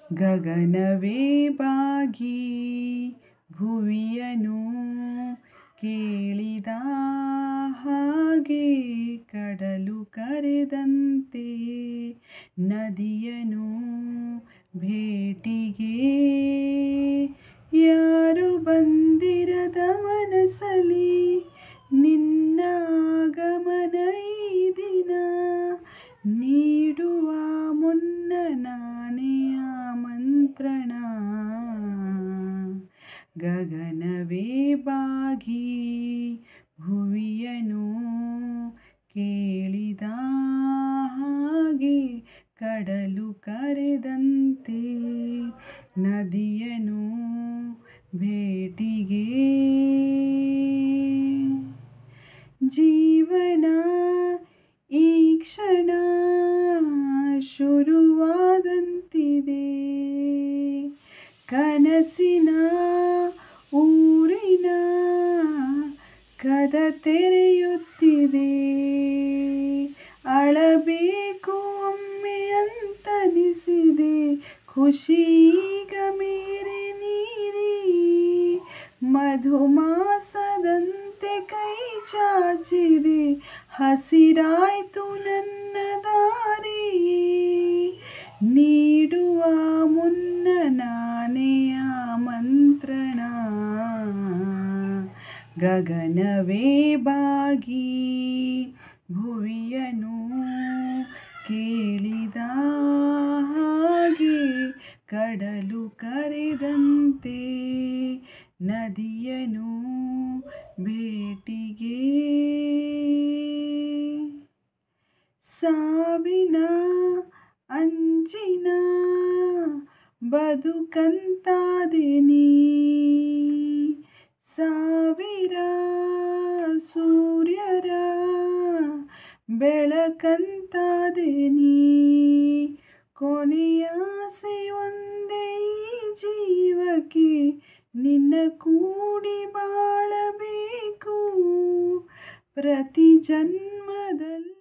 ಗಗನವೇ ಬಾಗಿ ಭುವಿಯನು ಕೇಳಿದ ಹಾಗೆ ಕಡಲು ಕರೆದಂತೆ ನದಿಯನು ಭೇಟಿಗೆ ಯಾರು ಬಂದಿರದ ಮನಸ್ಸಲ್ಲಿ ನಿನ್ನ ಆಗಮನ ಈ ದಿನ ನೀಡುವ ಮುನ್ನ ನಾನೇ ಆಮಂತ್ರಣ ಗಗನವೇ ಬಾಗಿ ಭುವಿಯನು ಕೇಳಿದ ಹಾಗೆ ಕಡಲು ಕರೆದಂತೆ ನದಿಯನು ಭೇಟಿಗೆ ಜೀವನ ಈ ಕ್ಷಣ ಶುರುವಾದಂತಿದೆ ಕನಸಿನ ಊರಿನ ಕದ ತೆರೆಯುತ್ತಿದೆ ಅಳಬೇಕು ಒಮ್ಮೆ ಅಂತನಿಸಿದೆ ಖುಷೀಗ ಮೇರೆ ನೀರಿ ಮಧುಮಾಸದಂತೆ ಕೈ ಚಾಚಿದೆ ಹಸಿರಾಯ್ತು ನನ್ನ ದಾರಿ ನೀಡುವ ಮುನ್ನ ನಾನೇ ಆಮಂತ್ರಣ ಗಗನವೇ ಬಾಗಿ ಭುವಿಯನು ಕೇಳಿದ ಹಾಗೆ ಕಡಲು ಕರೆದಂತೆ ನದಿಯನು ಭೇಟಿಗೆ ಸಾವಿನ ಅಂಚಿನ ಬದುಕಂತಾದೆ ನೀ ಸಾವಿರ ಸೂರ್ಯರ ಬೆಳಕಂತಾದೆ ನೀ ಕೊನೆಯಾಸೆ ಒಂದೇ ಈ ಜೀವಕ್ಕೆ ನಿನ್ನ ಕೂಡಿ ಬಾಳಬೇಕು ಪ್ರತಿ ಜನ್ಮದಲ್ಲಿ